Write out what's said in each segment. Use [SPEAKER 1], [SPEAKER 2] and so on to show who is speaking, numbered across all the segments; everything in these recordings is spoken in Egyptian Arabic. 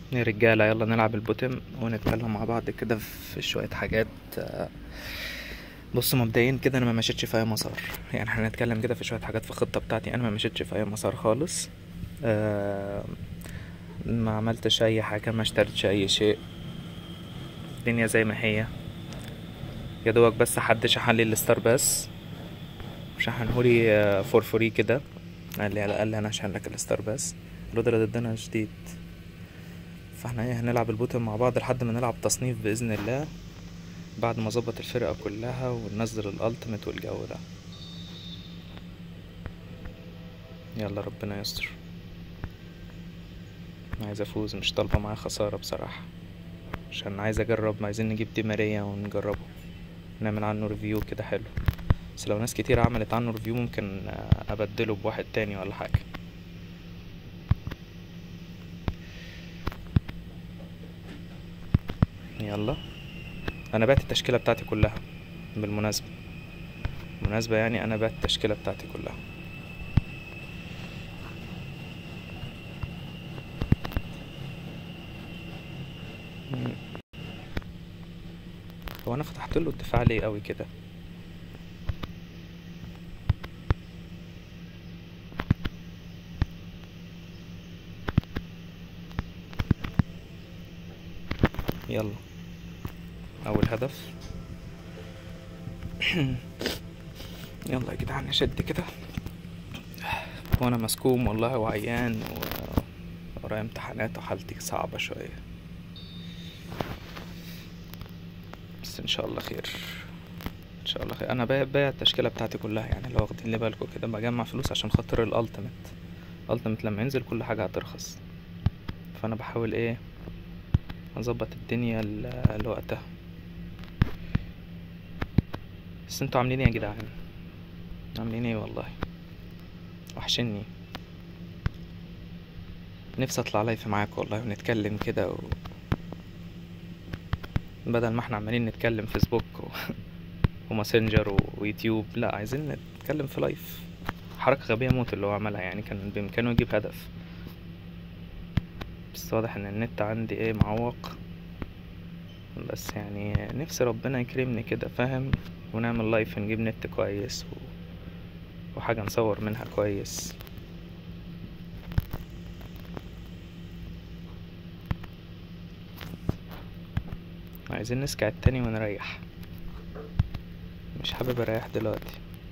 [SPEAKER 1] يا رجالة يلا نلعب البوتم ونتكلم مع بعض كده في شوية حاجات آه، بص مبدئيا كده انا ما مشيتش في اي مسار يعني احنا هنتكلم كده في شوية حاجات في الخطة بتاعتي انا ما مشيتش في اي مسار خالص آه، ما عملتش اي حاجة ما اشتريتش اي شيء الدنيا زي ما هي يا دوبك بس حد شحن لي الستار بس شحنهولي آه، فور فري كده قال لي قال لي انا هشحن لك الستار بس القدرة ضدنا شديد فاحنا ايه هنلعب البوتن مع بعض لحد ما نلعب تصنيف بإذن الله بعد ما اظبط الفرقة كلها وننزل الالتيميت والجو ده يلا ربنا يستر أنا عايز افوز مش طالبة معايا خسارة بصراحة عشان عايز اجرب عايزين نجيب دي ماريا ونجربه نعمل عنه ريفيو كده حلو بس لو ناس كتير عملت عنه ريفيو ممكن آه، ابدله بواحد تاني ولا حاجة يلا انا بعت التشكيله بتاعتي كلها بالمناسبه بالمناسبه يعني انا بعت التشكيله بتاعتي كلها مم. هو انا فتحت له الدفاع ليه قوي كده يلا اول هدف يلا يا جدعان نشد كده وانا مسكوم والله وعيان و... ورايا امتحانات وحالتي صعبة شوية بس ان شاء الله خير ان شاء الله خير انا بايع بايع التشكيلة بتاعتي كلها يعني لو واخدين لي بالكم كده بجمع فلوس عشان خاطر الالتيميت الالتيميت لما ينزل كل حاجة هترخص فانا بحاول ايه اظبط الدنيا ل- لوقتها بس انتوا عاملين ايه يا جدعان عاملين ايه والله وحشني نفسي اطلع لايف معاك والله ونتكلم كده و... بدل ما احنا عمالين نتكلم فيسبوك و... وماسنجر و... ويوتيوب لا عايزين نتكلم في لايف حركة غبية موت اللي هو عملها يعني كان بإمكانه يجيب هدف بس واضح ان النت عندي ايه معوق بس يعني نفسي ربنا يكرمني كده فاهم ونعمل لايف نجيب نت كويس و... وحاجة نصور منها كويس عايزين نسكع التاني ونريح مش حابب اريح دلوقتي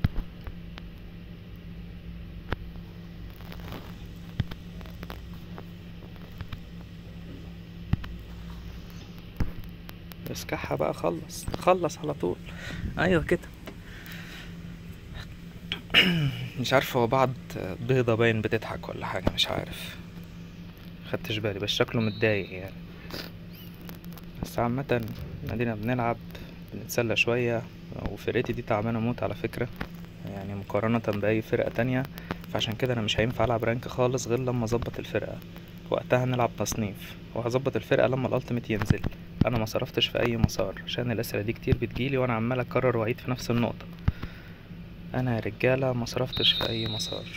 [SPEAKER 1] اسكعها بقى خلص خلص على طول ايوه كده مش عارف هو بعض بيضة باين بتضحك ولا حاجة مش عارف خدتش بالي بس شكله متضايق يعني بس عامة ادينا بنلعب بنتسلى شوية وفرقتي دي تعبانة موت على فكرة يعني مقارنة بأي فرقة تانية فعشان كده أنا مش هينفع ألعب رانك خالص غير لما أظبط الفرقة وقتها نلعب تصنيف وهظبط الفرقة لما الألتيميت ينزل أنا ما صرفتش في أي مسار عشان الأسئلة دي كتير بتجيلي وأنا عمال أكرر وأعيد في نفس النقطة أنا يا رجالة ما صرفتش في أي مسار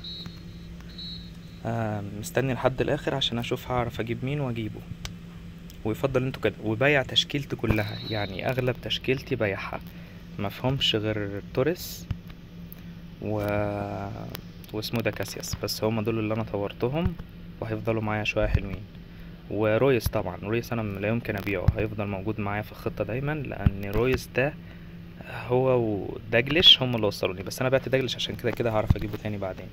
[SPEAKER 1] آه مستني لحد الآخر عشان أشوف هعرف أجيب مين وأجيبه ويفضل انتوا كده وبايع تشكيلتي كلها يعني اغلب تشكيلتي بايعها مفهومش غير توريس و واسمه ده كاسياس بس هما دول اللي انا طورتهم وهيفضلوا معايا شويه حلوين ورويس طبعا رويس انا لا يمكن ابيعه هيفضل موجود معايا في الخطه دايما لان رويس ده هو وداجلش هم اللي وصلوني بس انا بعت داجلش عشان كده كده هعرف اجيبه تاني بعدين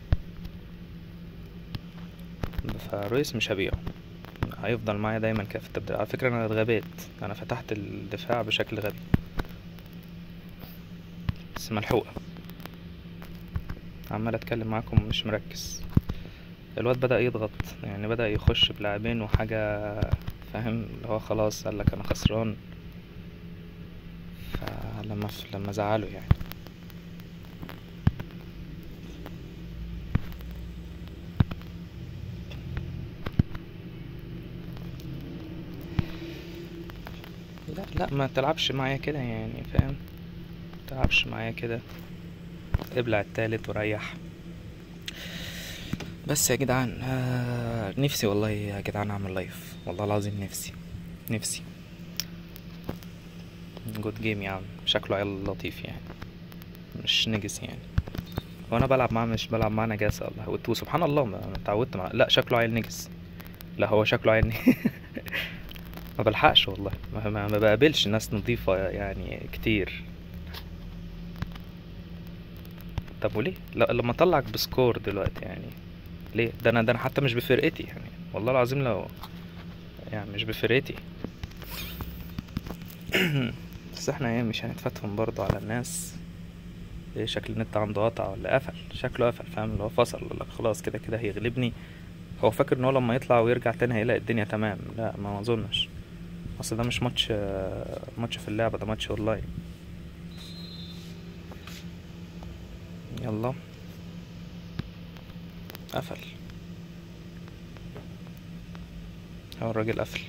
[SPEAKER 1] فرويس مش هبيعه هيفضل معايا دايما كده في التبديل على فكرة انا اتغبيت انا فتحت الدفاع بشكل غبي بس ملحوقة عمال اتكلم معاكم مش مركز الواد بدأ يضغط يعني بدأ يخش بلاعبين وحاجة فاهم اللي هو خلاص قالك انا خسران فلما لما زعله يعني لا لا ما تلعبش معايا كده يعني فاهم ما تلعبش معايا كده ابلع التالت وريح بس يا جدعان آه نفسي والله يا جدعان اعمل لايف والله العظيم نفسي نفسي جود جيم يا عم شكله عيل لطيف يعني مش نجس يعني وانا بلعب معاه مش بلعب معاه نجاسة والله وت- وسبحان الله ما ما اتعودت مع لا شكله عيل نجس لا هو شكله عيل ن- ما بلحقش والله ما, ما, ما بقابلش ناس نظيفة يعني كتير طب وليه لا لما اطلعك بسكور دلوقتي يعني ليه ده انا ده انا حتى مش بفرقتي يعني والله العظيم لو يعني مش بفرقتي بس احنا ايه مش هنتفتهم برضه على الناس ايه شكل النت عنده قطع ولا قفل شكله قفل فاهم اللي هو فصل ولا خلاص كده كده هيغلبني هو فاكر ان هو لما يطلع ويرجع تاني هيلاقي الدنيا تمام لا ما اظنش اصل ده مش ماتش آه، ماتش في اللعبة ده ماتش اونلاين يلا قفل هو الراجل قفل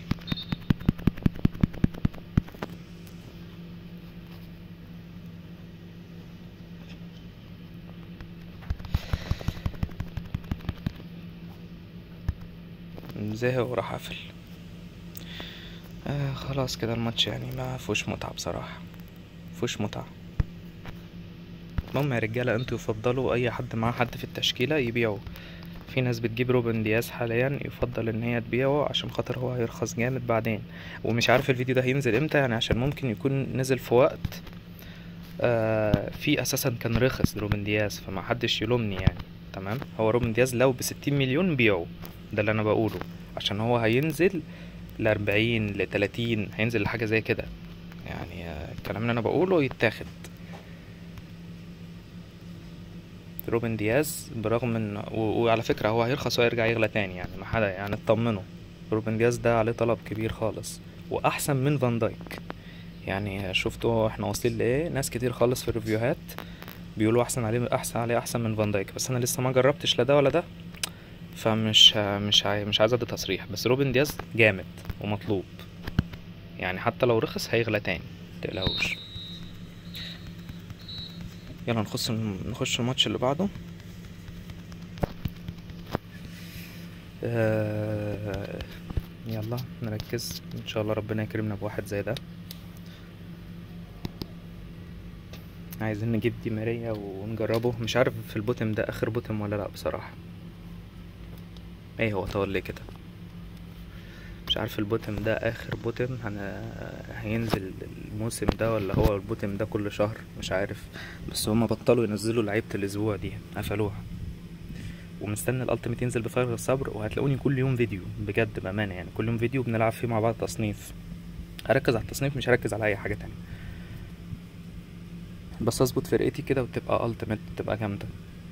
[SPEAKER 1] زهق وراح قفل آه خلاص كده الماتش يعني ما فيهوش متعة بصراحة مفيهوش متعة المهم يا رجالة انتوا يفضلوا اي حد معاه حد في التشكيلة يبيعه في ناس بتجيب روبن دياز حاليا يفضل ان هي تبيعه عشان خاطر هو هيرخص جامد بعدين ومش عارف الفيديو ده هينزل امتى يعني عشان ممكن يكون نزل في وقت آه في اساسا كان رخص روبن دياز فما حدش يلومني يعني تمام هو روبن دياز لو بستين مليون بيعه ده اللي انا بقوله عشان هو هينزل لأربعين لتلاتين هينزل لحاجة زي كده يعني آه، الكلام اللي انا بقوله يتاخد روبن دياز برغم ان و... وعلى فكرة هو هيرخص ويرجع يغلى تاني يعني ما حدا يعني اطمنوا روبن دياز ده عليه طلب كبير خالص واحسن من فان دايك يعني شفتوا احنا واصلين لايه ناس كتير خالص في الريفيوهات بيقولوا احسن عليه احسن عليه احسن من فان دايك بس انا لسه ما جربتش لا ده ولا ده فمش مش عاي... مش عايز ادي تصريح بس روبن دياز جامد ومطلوب يعني حتى لو رخص هيغلى تاني متقلقوش يلا نخش نخش الماتش اللي بعده آه... يلا نركز ان شاء الله ربنا يكرمنا بواحد زي ده عايزين نجيب دي ماريا ونجربه مش عارف في البوتم ده اخر بوتم ولا لا بصراحة ايه هو طول ليه كده مش عارف البوتم ده اخر بوتم هن... هينزل الموسم ده ولا هو البوتم ده كل شهر مش عارف بس هما بطلوا ينزلوا لعيبة الاسبوع دي قفلوها ومستني الالتيميت ينزل بفارغ الصبر وهتلاقوني كل يوم فيديو بجد بامانه يعني كل يوم فيديو بنلعب فيه مع بعض تصنيف هركز على التصنيف مش هركز على اي حاجه تانية بس اظبط فرقتي كده وتبقى التيميت تبقى جامده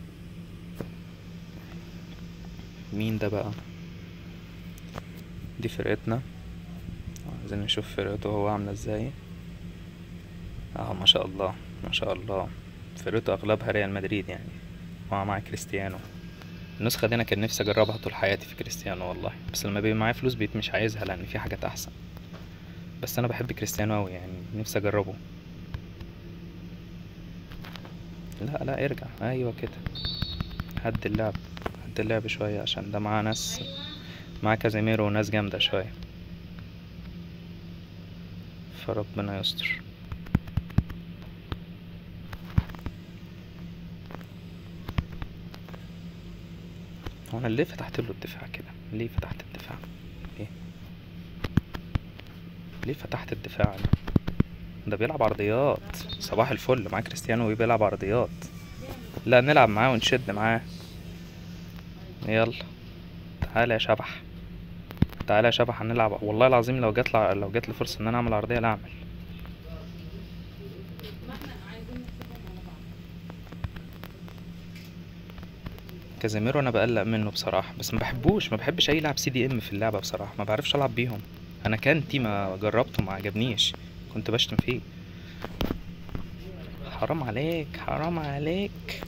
[SPEAKER 1] مين ده بقى دي فرقتنا عايزين نشوف فرقته هو عامله ازاي اه ما شاء الله ما شاء الله فرقته اغلبها ريال مدريد يعني ومع مع كريستيانو النسخة دي أنا كان نفسي أجربها طول حياتي في كريستيانو والله بس لما بيبقى معايا فلوس بقيت مش عايزها لأن في حاجات أحسن بس أنا بحب كريستيانو أوي يعني نفسي أجربه لا لا ارجع أيوة كده هد اللعب هد اللعب شوية عشان ده معاه ناس معاه كازيميرو وناس جامدة شوية فربنا يستر هو انا ليه فتحت له الدفاع كده ليه فتحت الدفاع ليه ليه فتحت الدفاع ده ده بيلعب عرضيات صباح الفل معاه كريستيانو بيلعب عرضيات لا نلعب معاه ونشد معاه يلا تعالى يا شبح تعالى يا شبح هنلعب والله العظيم لو جات لو جات لي فرصه ان انا اعمل عرضيه لا اعمل كازيميرو انا بقلق منه بصراحه بس ما بحبوش ما بحبش اي لاعب سي دي ام في اللعبه بصراحه ما بعرفش العب بيهم انا كان تيما جربته ما عجبنيش كنت بشتم فيه حرام عليك حرام عليك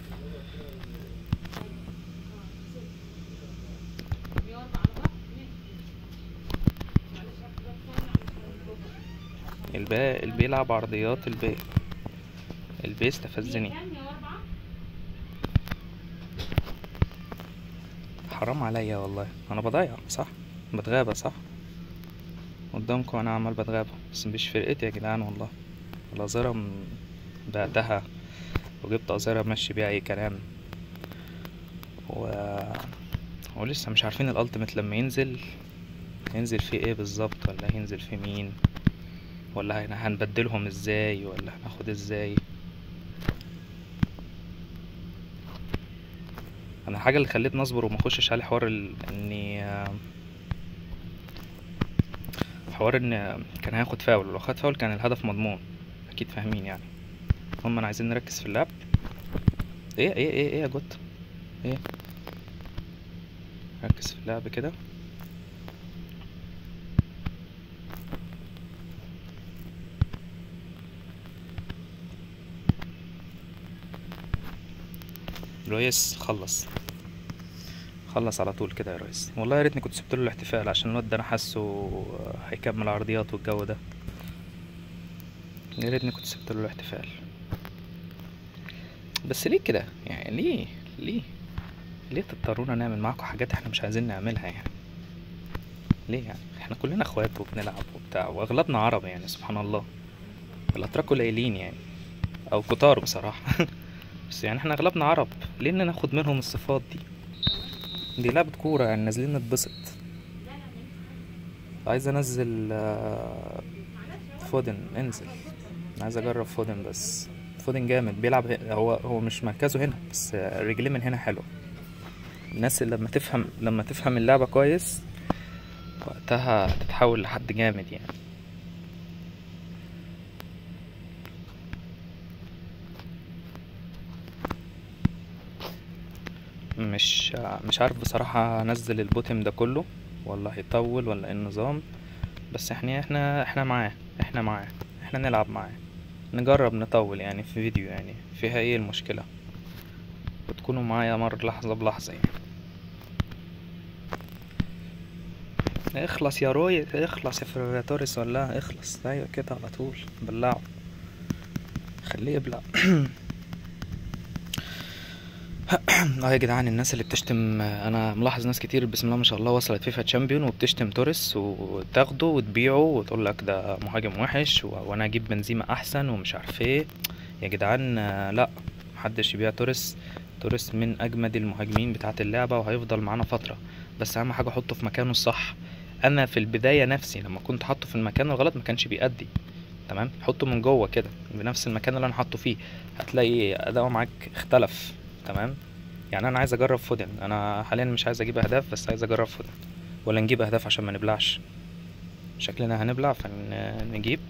[SPEAKER 1] الباقي اللي بيلعب عرضيات الباقي الباقي استفزني حرام عليا والله انا بضيع صح بتغابى صح قدامكم انا عمال بتغابى بس مش فرقتي يا جدعان والله الأظهرة م- بعتها وجبت أظهرة ماشي بيها أي كلام و... ولسه مش عارفين الألتيميت لما ينزل هينزل فيه ايه بالظبط ولا هينزل فيه مين ولا هن- هنبدلهم ازاي ولا هناخد ازاي انا الحاجة اللي خلتني اصبر وما اخشش عليه حوار ال... اني آه، حوار ان كان هياخد فاول ولو خد فاول كان الهدف مضمون اكيد فاهمين يعني هم انا عايزين نركز في اللعب ايه ايه ايه ايه يا جوت ايه ركز في اللعب كده ريس خلص خلص على طول كده يا ريس والله يا ريتني كنت سبت له الاحتفال عشان الواد ده انا حاسه هيكمل عرضيات والجو ده يا ريتني كنت سبت له الاحتفال بس ليه كده يعني ليه ليه ليه تضطرونا نعمل معاكم حاجات احنا مش عايزين نعملها يعني ليه يعني احنا كلنا اخوات وبنلعب وبتاع واغلبنا عرب يعني سبحان الله الاتراك قليلين يعني او كتار بصراحة بس يعني احنا اغلبنا عرب ليه إن ناخد منهم الصفات دي دي لعبة كورة يعني نازلين نتبسط عايز انزل آه، فودن انزل عايز اجرب فودن بس فودن جامد بيلعب ه- هو هو مش مركزه هنا بس آه، رجليه من هنا حلو الناس اللي لما تفهم لما تفهم اللعبة كويس وقتها تتحول لحد جامد يعني مش مش عارف بصراحة انزل البوتم ده كله ولا هيطول ولا ايه النظام بس احنا احنا احنا معاه احنا معاه احنا نلعب معاه نجرب نطول يعني في فيديو يعني فيها ايه المشكلة وتكونوا معايا مر لحظة بلحظة يعني اخلص يا روي اخلص يا فراتوريس ولا اخلص ايوه كده على طول بلعه خليه يبلع اه يا جدعان الناس اللي بتشتم انا ملاحظ ناس كتير بسم الله ما شاء الله وصلت فيفا تشامبيون وبتشتم توريس وتاخده وتبيعه وتقول لك ده مهاجم وحش و... وانا اجيب بنزيما احسن ومش عارف ايه يا جدعان آه، لا محدش يبيع توريس توريس من اجمد المهاجمين بتاعه اللعبه وهيفضل معانا فتره بس اهم حاجه احطه في مكانه الصح انا في البدايه نفسي لما كنت حاطه في المكان الغلط ما كانش بيأدي تمام حطه من جوه كده بنفس المكان اللي انا حاطه فيه هتلاقي اداؤه معاك اختلف تمام يعني انا عايز اجرب فودن انا حاليا مش عايز اجيب اهداف بس عايز اجرب فودن ولا نجيب اهداف عشان ما نبلعش شكلنا هنبلع فنجيب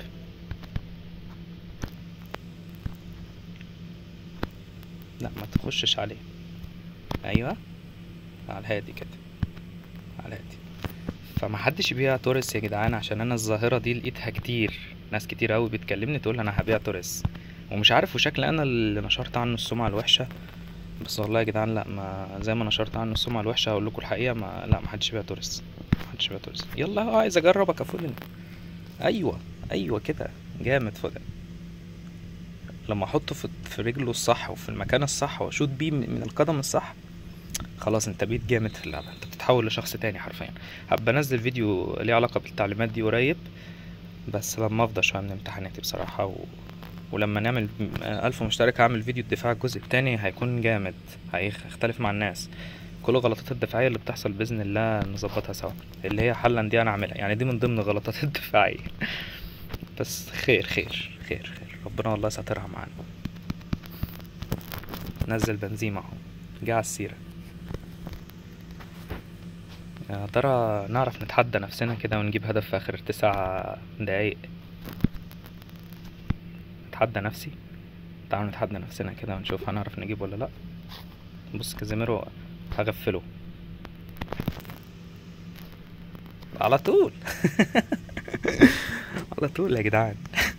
[SPEAKER 1] لا ما تخشش عليه ايوه على الهادي كده على الهادي فما حدش يبيع توريس يا جدعان عشان انا الظاهره دي لقيتها كتير ناس كتير قوي بتكلمني تقول انا هبيع توريس ومش عارف وشكل انا اللي نشرت عنه السمعه الوحشه بس والله يا جدعان لا ما زي ما نشرت عنه السمعه الوحشه هقول لكم الحقيقه ما لا ما حدش يبيع توريس ما حدش يبيع توريس يلا اه عايز اجربك يا فودن ايوه ايوه كده جامد فودن لما احطه في في رجله الصح وفي المكان الصح واشوط بيه من من القدم الصح خلاص انت بقيت جامد في اللعبه انت بتتحول لشخص تاني حرفيا هبقى انزل فيديو ليه علاقه بالتعليمات دي قريب بس لما افضى شويه من امتحاناتي بصراحه و... ولما نعمل ألف مشترك هعمل فيديو الدفاع الجزء التاني هيكون جامد هيختلف مع الناس كل الغلطات الدفاعية اللي بتحصل بإذن الله نظبطها سوا اللي هي حلا دي أنا أعملها يعني دي من ضمن الغلطات الدفاعية بس خير خير خير خير ربنا والله ساترها معانا نزل بنزيما اهو جه على السيرة يا ترى نعرف نتحدى نفسنا كده ونجيب هدف في آخر تسع دقايق نتحدى نفسي تعالوا نتحدى نفسنا كده ونشوف هنعرف نجيب ولا لأ بص كازيميرو هغفله على طول على طول يا جدعان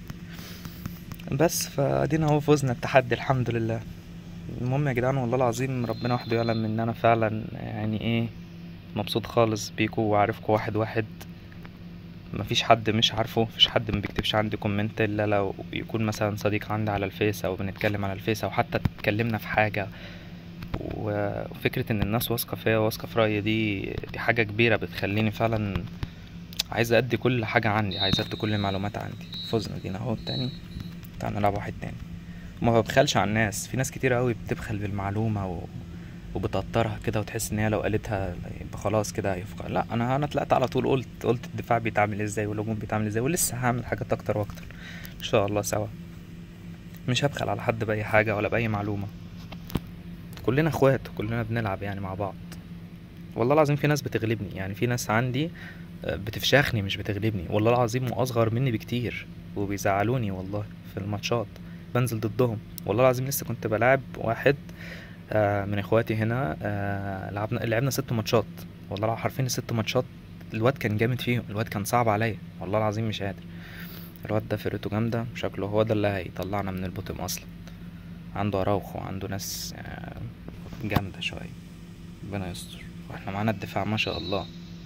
[SPEAKER 1] بس فادينا اهو فوزنا التحدي الحمد لله المهم يا جدعان والله العظيم ربنا وحده يعلم ان انا فعلا يعني ايه مبسوط خالص بيكو وعارفكوا واحد واحد مفيش حد مش عارفه مفيش حد ما بيكتبش عندي كومنت الا لو يكون مثلا صديق عندي على الفيس او بنتكلم على الفيس او حتى اتكلمنا في حاجه و- وفكرة ان الناس واثقة فيا واثقة في رأيي دي دي حاجة كبيرة بتخليني فعلا عايز ادي كل حاجة عندي عايز ادي كل المعلومات عندي فزنا دينا اهو التاني تعال نلعب واحد تاني ما ببخلش على الناس في ناس كتير قوي بتبخل بالمعلومة و... وبتقطرها كده وتحس ان هي لو قالتها يبقى خلاص كده هيفقع لا انا انا طلعت على طول قلت قلت الدفاع بيتعمل ازاي والهجوم بيتعمل ازاي ولسه هعمل حاجات اكتر واكتر ان شاء الله سوا مش هبخل على حد باي حاجة ولا باي معلومة كلنا اخوات وكلنا بنلعب يعني مع بعض والله العظيم في ناس بتغلبني يعني في ناس عندي آه، بتفشخني مش بتغلبني والله العظيم واصغر مني بكتير وبيزعلوني والله في الماتشات بنزل ضدهم والله العظيم لسه كنت بلعب واحد آه، من اخواتي هنا آه، لعبنا لعبنا ست ماتشات والله العظيم حرفيا الست ماتشات الواد كان جامد فيهم الواد كان صعب عليا والله العظيم مش قادر الواد ده فرقته جامدة شكله هو ده اللي هيطلعنا من البوتم اصلا عنده اراوخو وعنده ناس آه، جامدة شوية ربنا يستر واحنا معانا الدفاع ما شاء الله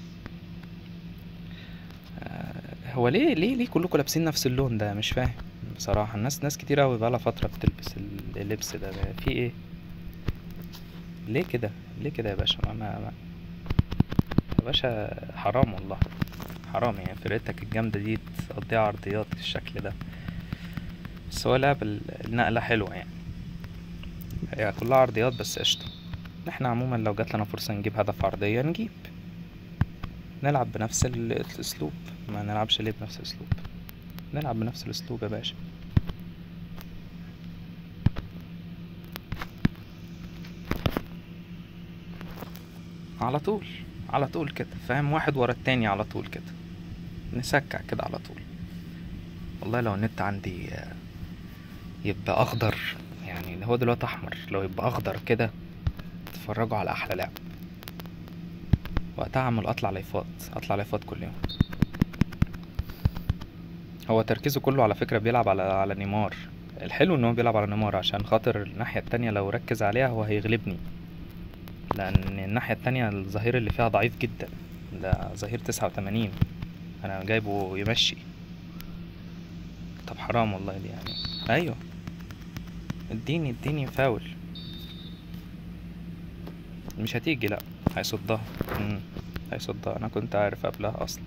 [SPEAKER 1] آه، هو ليه ليه ليه كلكم لابسين نفس اللون ده مش فاهم بصراحة الناس ناس كتير اوي بقالها فترة بتلبس اللبس ده, ده في ايه ليه كده ليه كده يا باشا ما, ما, ما. يا باشا حرام والله حرام يعني فرقتك الجامدة دي تقضيها عرضيات بالشكل ده بس هو لعب ال- النقلة حلوة يعني هي كلها عرضيات بس قشطة احنا عموما لو جات لنا فرصة نجيب هدف عرضية نجيب نلعب بنفس ال- الاسلوب ما نلعبش ليه بنفس الاسلوب نلعب بنفس الاسلوب يا باشا على طول على طول كده فاهم واحد ورا التاني على طول كده نسكع كده على طول والله لو النت عندي آه، يبقى اخضر يعني هو دلوقتي احمر لو يبقى اخضر كده تتفرجوا على احلى لعب وقتها اعمل اطلع لايفات اطلع لايفات كل يوم هو تركيزه كله على فكرة بيلعب على على نيمار الحلو ان هو بيلعب على نيمار عشان خاطر الناحية التانية لو ركز عليها هو هيغلبني لان الناحية التانية الظهير اللي فيها ضعيف جدا ده ظهير تسعة وتمانين انا جايبه يمشي طب حرام والله دي يعني ايوه اديني اديني فاول مش هتيجي لا هيصدها مم. هيصدها انا كنت عارف قبلها اصلا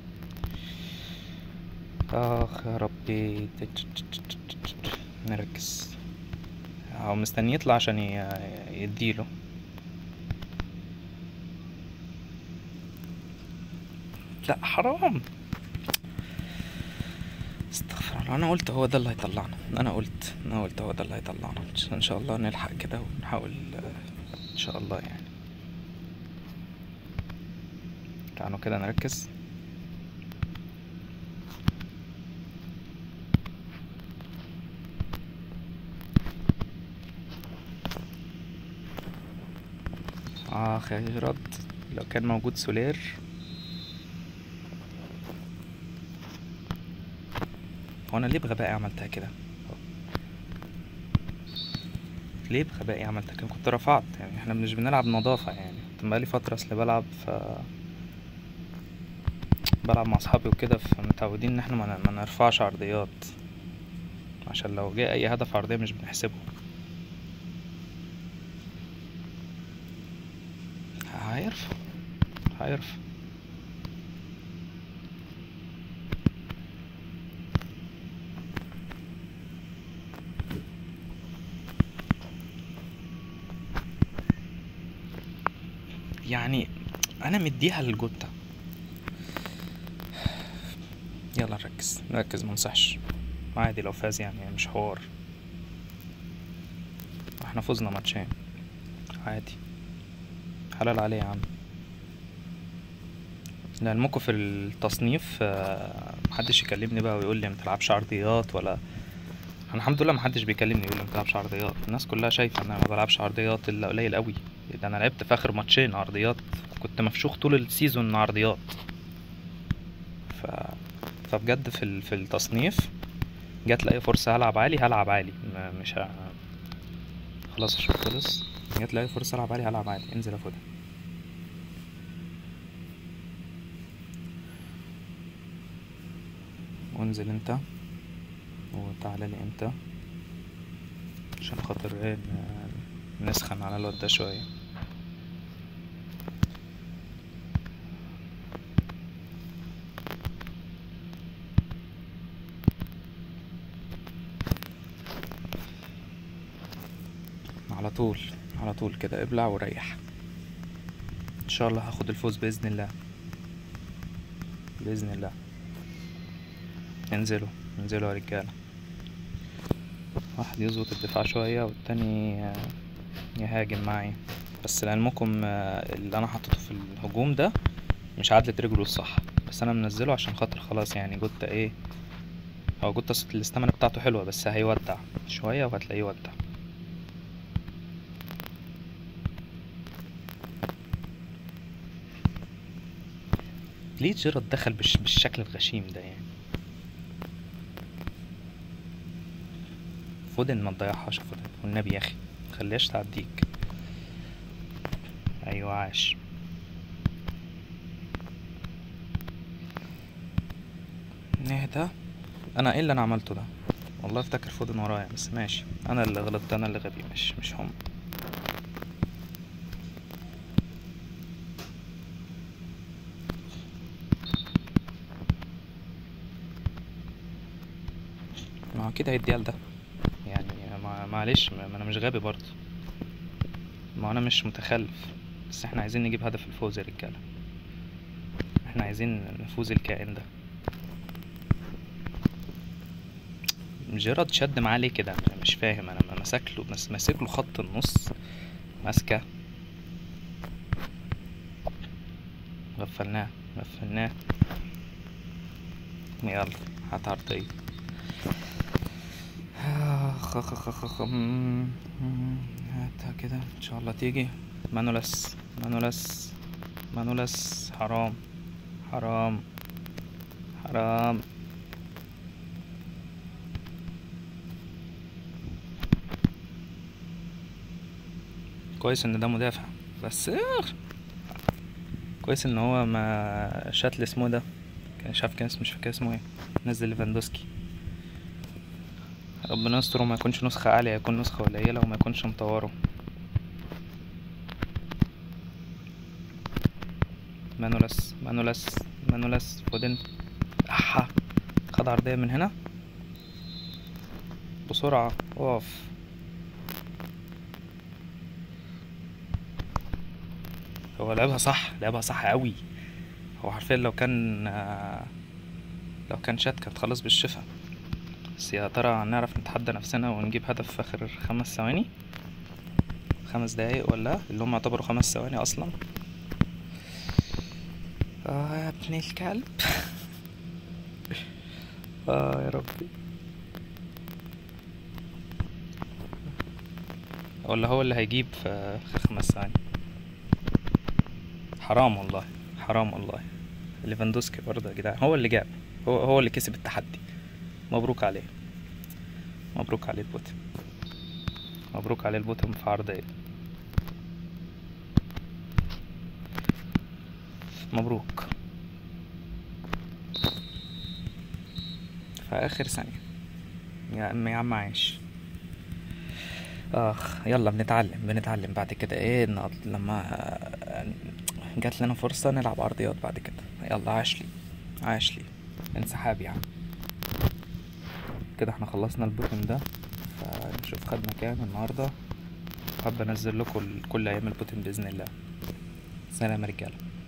[SPEAKER 1] اخ يا ربي نركز هو مستني يطلع عشان ي- يديله لا حرام استغفر الله انا قلت هو ده اللي هيطلعنا انا قلت انا قلت هو ده اللي هيطلعنا ان شاء الله نلحق كده ونحاول آه، ان شاء الله يعني تعالوا كده نركز اخ يا رد لو كان موجود سولير هو انا ليه بغبائي عملتها كده ليه بغبائي عملتها كده كنت رفعت يعني احنا مش بنلعب نظافة يعني كنت بقالي فترة اصل بلعب ف بلعب مع اصحابي وكده فمتعودين ان احنا ما ن- ما نرفعش عرضيات عشان لو جه اي هدف عرضية مش بنحسبه هيرفع هيرفع يعني انا مديها للجوتا يلا نركز نركز منصحش عادي لو فاز يعني مش حوار احنا فزنا ماتشين عادي حلال عليه يا عم لعلمكم في التصنيف آه، محدش يكلمني بقى ويقول لي متلعبش عرضيات ولا انا الحمد لله محدش بيكلمني يقول لي متلعبش عرضيات الناس كلها شايفه ان انا ما بلعبش عرضيات الا قليل قوي ده انا لعبت في اخر ماتشين عرضيات كنت مفشوخ طول السيزون عرضيات ف... فبجد في ال... في التصنيف جات لي فرصه هلعب عالي هلعب عالي ما مش ه... خلاص الشوط خلص جات لي فرصه العب عالي هلعب عالي انزل اخدها وانزل انت وتعالى لي انت عشان خاطر ايه ن- نسخن على الواد ده شوية على طول على طول كده ابلع وريح ان شاء الله هاخد الفوز باذن الله باذن الله انزلوا انزلوا يا رجاله واحد يظبط الدفاع شويه والتاني آه، يهاجم معي بس لعلمكم آه، اللي انا حطيته في الهجوم ده مش عدلة رجله الصح بس انا منزله عشان خاطر خلاص يعني جوتا ايه هو جوتا صوت الاستامنة بتاعته حلوة بس هيودع شوية وهتلاقيه ودع ليه جيرارد دخل بالش... بالشكل الغشيم ده يعني فودن ما تضيعهاش يا فودن والنبي يا اخي مخليهاش تعديك ايوه عاش نهدى انا ايه اللي انا عملته ده والله افتكر فودن ورايا بس ماشي انا اللي غلطت انا اللي غبي مش مش هم ما هو كده هيديها لده يعني ما- معلش ما ما انا مش غبي برضه ما انا مش متخلف بس احنا عايزين نجيب هدف الفوز يا رجاله احنا عايزين نفوز الكائن ده جيرارد شد معاه ليه كده أنا مش فاهم انا ماسك له مس- ماسك له خط النص ماسكه غفلناه غفلناه يلا هات عرضية آخ آخ آخ آخ آخ. مم. مم. هاتها كده ان شاء الله تيجي مانولاس مانولاس مانولاس حرام حرام حرام كويس ان ده مدافع بس آخ. كويس ان هو ما شاتل اسمه ده كان شاف كان اسمه مش فاكر اسمه ايه نزل ليفاندوسكي ربنا يستر وما يكونش نسخة عالية يكون نسخة قليلة وما يكونش مطوره مانولاس مانولاس مانولاس فودن احا خد عرضية من هنا بسرعة اقف هو لعبها صح لعبها صح قوي هو حرفيا لو كان آه، لو كان شات كانت خلاص بالشفا بس يا ترى هنعرف نتحدى نفسنا ونجيب هدف في اخر خمس ثواني خمس دقايق ولا اللي هم يعتبروا خمس ثواني اصلا اه يا ابن الكلب اه يا ربي ولا هو اللي هيجيب في اخر خمس ثواني حرام والله حرام والله ليفاندوسكي برضه يا جدعان هو اللي جاب هو هو اللي كسب التحدي مبروك عليه مبروك عليه البوتم مبروك عليه البوتم في عرضية مبروك في آخر ثانية يا عم يا عم عايش اخ يلا بنتعلم بنتعلم بعد كده ايه نقض- لما جات لنا فرصة نلعب عرضيات بعد كده يلا عاش لي عاش لي انسحاب يا عم كده احنا خلصنا البوتن ده فنشوف خدنا كام النهارده حابة انزل لكم كل ايام البوتن باذن الله سلام يا رجاله